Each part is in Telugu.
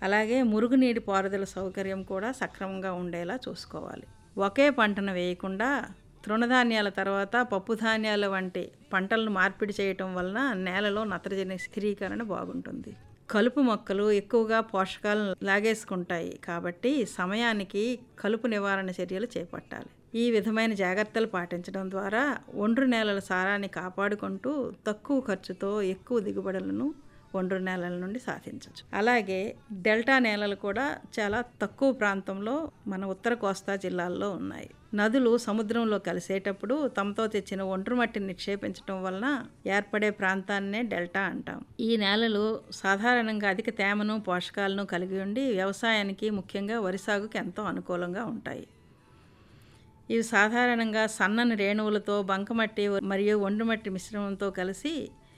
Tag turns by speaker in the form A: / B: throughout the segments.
A: అలాగే మురుగునీటి పారుదల సౌకర్యం కూడా సక్రమంగా ఉండేలా చూసుకోవాలి ఒకే పంటను వేయకుండా తృణధాన్యాల తర్వాత పప్పు ధాన్యాల వంటి పంటలను మార్పిడి చేయటం వలన నేలలో నత్రజని స్థిరీకరణ బాగుంటుంది కలుపు మొక్కలు ఎక్కువగా పోషకాలను లాగేసుకుంటాయి కాబట్టి సమయానికి కలుపు నివారణ చర్యలు చేపట్టాలి ఈ విధమైన జాగ్రత్తలు పాటించడం ద్వారా ఒండ్రు నేలల సారాన్ని కాపాడుకుంటూ తక్కువ ఖర్చుతో ఎక్కువ దిగుబడులను ఒండ్రు నేలల నుండి సాధించవచ్చు అలాగే డెల్టా నేలలు కూడా చాలా తక్కువ ప్రాంతంలో మన ఉత్తర కోస్తా జిల్లాల్లో ఉన్నాయి నదులు సముద్రంలో కలిసేటప్పుడు తమతో తెచ్చిన ఒండ్రు మట్టిని నిక్షేపించడం వలన ఏర్పడే ప్రాంతాన్నే డెల్టా అంటాం ఈ నేలలు సాధారణంగా అధిక తేమను పోషకాలను కలిగి ఉండి వ్యవసాయానికి ముఖ్యంగా వరి సాగుకి ఎంతో అనుకూలంగా ఉంటాయి ఇవి సాధారణంగా సన్నని రేణువులతో బంకమట్టి మరియు ఒండ్రుమట్టి మిశ్రమంతో కలిసి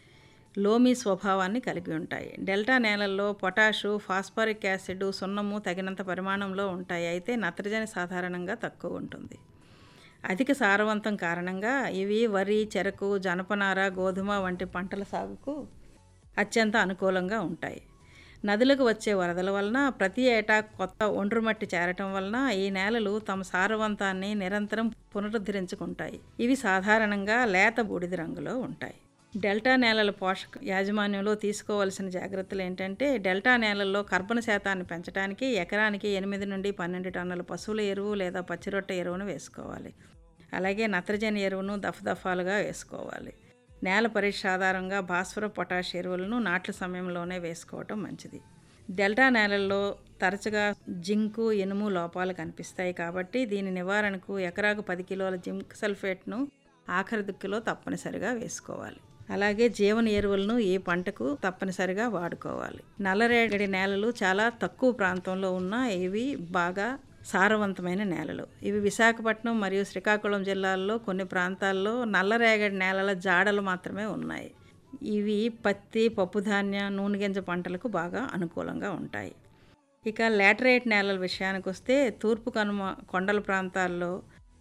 A: లోమీ స్వభావాన్ని కలిగి ఉంటాయి డెల్టా నేలల్లో పొటాషు ఫాస్ఫరిక్ యాసిడ్ సున్నము తగినంత పరిమాణంలో ఉంటాయి అయితే నత్రజని సాధారణంగా తక్కువ ఉంటుంది అధిక సారవంతం కారణంగా ఇవి వరి చెరకు జనపనార గోధుమ వంటి పంటల సాగుకు అత్యంత అనుకూలంగా ఉంటాయి నదులకు వచ్చే వరదల వలన ప్రతి ఏటా కొత్త ఒండ్రుమట్టి చేరటం వలన ఈ నేలలు తమ సారవంతాన్ని నిరంతరం పునరుద్ధరించుకుంటాయి ఇవి సాధారణంగా లేత బూడిద రంగులో ఉంటాయి డెల్టా నేలల పోషక యాజమాన్యంలో తీసుకోవాల్సిన జాగ్రత్తలు ఏంటంటే డెల్టా నేలల్లో కర్బన శాతాన్ని పెంచడానికి ఎకరానికి ఎనిమిది నుండి పన్నెండు టన్నుల పశువుల ఎరువు లేదా పచ్చిరొట్ట ఎరువును వేసుకోవాలి అలాగే నత్రజని ఎరువును దఫదఫాలుగా వేసుకోవాలి నేల పరీక్ష ఆధారంగా భాస్వర పొటాష్ ఎరువులను నాట్ల సమయంలోనే వేసుకోవటం మంచిది డెల్టా నేలల్లో తరచుగా జింకు ఇనుము లోపాలు కనిపిస్తాయి కాబట్టి దీని నివారణకు ఎకరాకు పది కిలోల జింక్ సల్ఫేట్ను ఆఖరి దుక్కిలో తప్పనిసరిగా వేసుకోవాలి అలాగే జీవన ఎరువులను ఈ పంటకు తప్పనిసరిగా వాడుకోవాలి నల్లరేగడి నేలలు చాలా తక్కువ ప్రాంతంలో ఉన్న ఇవి బాగా సారవంతమైన నేలలు ఇవి విశాఖపట్నం మరియు శ్రీకాకుళం జిల్లాల్లో కొన్ని ప్రాంతాల్లో నల్లరేగడి నేలల జాడలు మాత్రమే ఉన్నాయి ఇవి పత్తి పప్పుధాన్య నూనె గింజ పంటలకు బాగా అనుకూలంగా ఉంటాయి ఇక లాటరైట్ నేలల విషయానికి వస్తే తూర్పు కనుమ కొండల ప్రాంతాల్లో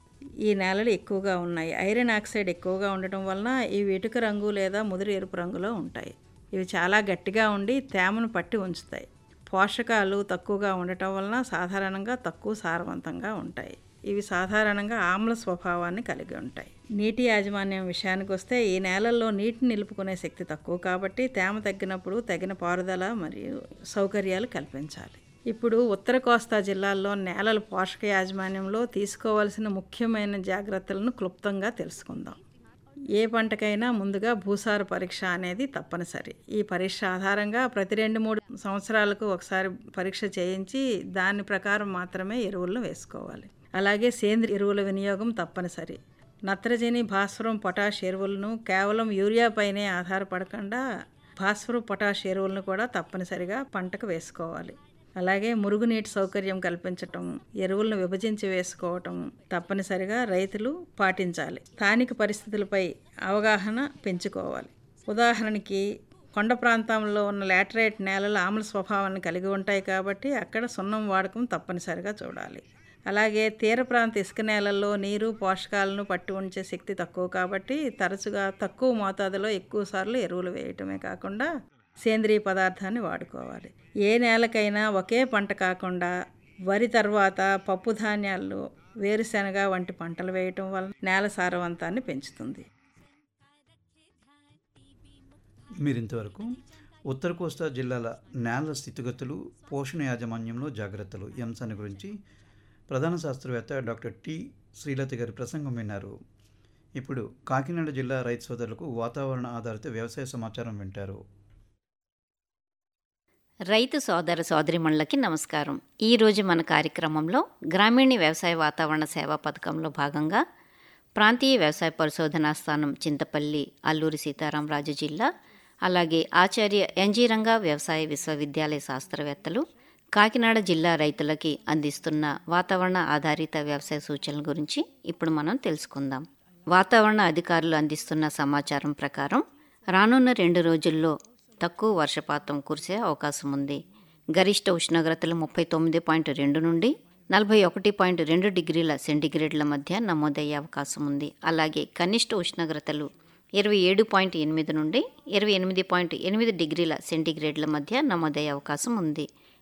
A: ఈ నేలలు ఎక్కువగా ఉన్నాయి ఐరన్ ఆక్సైడ్ ఎక్కువగా ఉండటం వలన ఇవి ఇటుక రంగు లేదా ముదురు ఎరుపు రంగులో ఉంటాయి ఇవి చాలా గట్టిగా ఉండి తేమను పట్టి ఉంచుతాయి పోషకాలు తక్కువగా ఉండటం వలన సాధారణంగా తక్కువ సారవంతంగా ఉంటాయి ఇవి సాధారణంగా ఆమ్ల స్వభావాన్ని కలిగి ఉంటాయి నీటి యాజమాన్యం విషయానికి వస్తే ఈ నేలల్లో నీటిని నిలుపుకునే శక్తి తక్కువ కాబట్టి తేమ తగ్గినప్పుడు తగిన పారుదల మరియు సౌకర్యాలు కల్పించాలి ఇప్పుడు ఉత్తర కోస్తా జిల్లాల్లో నేలల పోషక యాజమాన్యంలో తీసుకోవాల్సిన ముఖ్యమైన జాగ్రత్తలను క్లుప్తంగా తెలుసుకుందాం ఏ పంటకైనా ముందుగా భూసార పరీక్ష అనేది తప్పనిసరి ఈ పరీక్ష ఆధారంగా ప్రతి రెండు మూడు సంవత్సరాలకు ఒకసారి పరీక్ష చేయించి దాని ప్రకారం మాత్రమే ఎరువులను వేసుకోవాలి అలాగే సేంద్రియ ఎరువుల వినియోగం తప్పనిసరి నత్రజని భాస్వరం పొటాష్ ఎరువులను కేవలం యూరియాపైనే ఆధారపడకుండా భాస్వరం పొటాష్ ఎరువులను కూడా తప్పనిసరిగా పంటకు వేసుకోవాలి అలాగే మురుగునీటి సౌకర్యం కల్పించటం ఎరువులను విభజించి వేసుకోవటం తప్పనిసరిగా రైతులు పాటించాలి స్థానిక పరిస్థితులపై అవగాహన పెంచుకోవాలి ఉదాహరణకి కొండ ప్రాంతంలో ఉన్న లాటరైట్ నేలలు ఆమ్ల స్వభావాన్ని కలిగి ఉంటాయి కాబట్టి అక్కడ సున్నం వాడకం తప్పనిసరిగా చూడాలి అలాగే తీర ప్రాంత ఇసుక నేలల్లో నీరు పోషకాలను పట్టి ఉంచే శక్తి తక్కువ కాబట్టి తరచుగా తక్కువ మోతాదులో ఎక్కువ సార్లు ఎరువులు వేయటమే కాకుండా సేంద్రియ పదార్థాన్ని వాడుకోవాలి ఏ నేలకైనా ఒకే పంట కాకుండా వరి తర్వాత పప్పు ధాన్యాలు వేరుశెనగ వంటి పంటలు వేయటం వలన నేల సారవంతాన్ని పెంచుతుంది
B: మీరింతవరకు ఉత్తర కోస్తా జిల్లాల నేల స్థితిగతులు పోషణ యాజమాన్యంలో జాగ్రత్తలు ఈ అంశాన్ని గురించి ప్రధాన శాస్త్రవేత్త డాక్టర్ టి శ్రీలత గారి ప్రసంగం విన్నారు ఇప్పుడు కాకినాడ జిల్లా రైతు సోదరులకు వాతావరణ ఆధారిత వ్యవసాయ సమాచారం వింటారు
C: రైతు సోదర సోదరిమణులకి నమస్కారం ఈరోజు మన కార్యక్రమంలో గ్రామీణ వ్యవసాయ వాతావరణ సేవా పథకంలో భాగంగా ప్రాంతీయ వ్యవసాయ పరిశోధనా స్థానం చింతపల్లి అల్లూరి సీతారామరాజు జిల్లా అలాగే ఆచార్య ఎన్జీ రంగా వ్యవసాయ విశ్వవిద్యాలయ శాస్త్రవేత్తలు కాకినాడ జిల్లా రైతులకి అందిస్తున్న వాతావరణ ఆధారిత వ్యవసాయ సూచనల గురించి ఇప్పుడు మనం తెలుసుకుందాం వాతావరణ అధికారులు అందిస్తున్న సమాచారం ప్రకారం రానున్న రెండు రోజుల్లో తక్కువ వర్షపాతం కురిసే అవకాశం ఉంది గరిష్ట ఉష్ణోగ్రతలు ముప్పై తొమ్మిది పాయింట్ రెండు నుండి నలభై ఒకటి పాయింట్ రెండు డిగ్రీల సెంటీగ్రేడ్ల మధ్య నమోదయ్యే అవకాశం ఉంది అలాగే కనిష్ట ఉష్ణోగ్రతలు ఇరవై ఏడు పాయింట్ ఎనిమిది నుండి ఇరవై ఎనిమిది పాయింట్ ఎనిమిది డిగ్రీల సెంటీగ్రేడ్ల మధ్య నమోదయ్యే అవకాశం ఉంది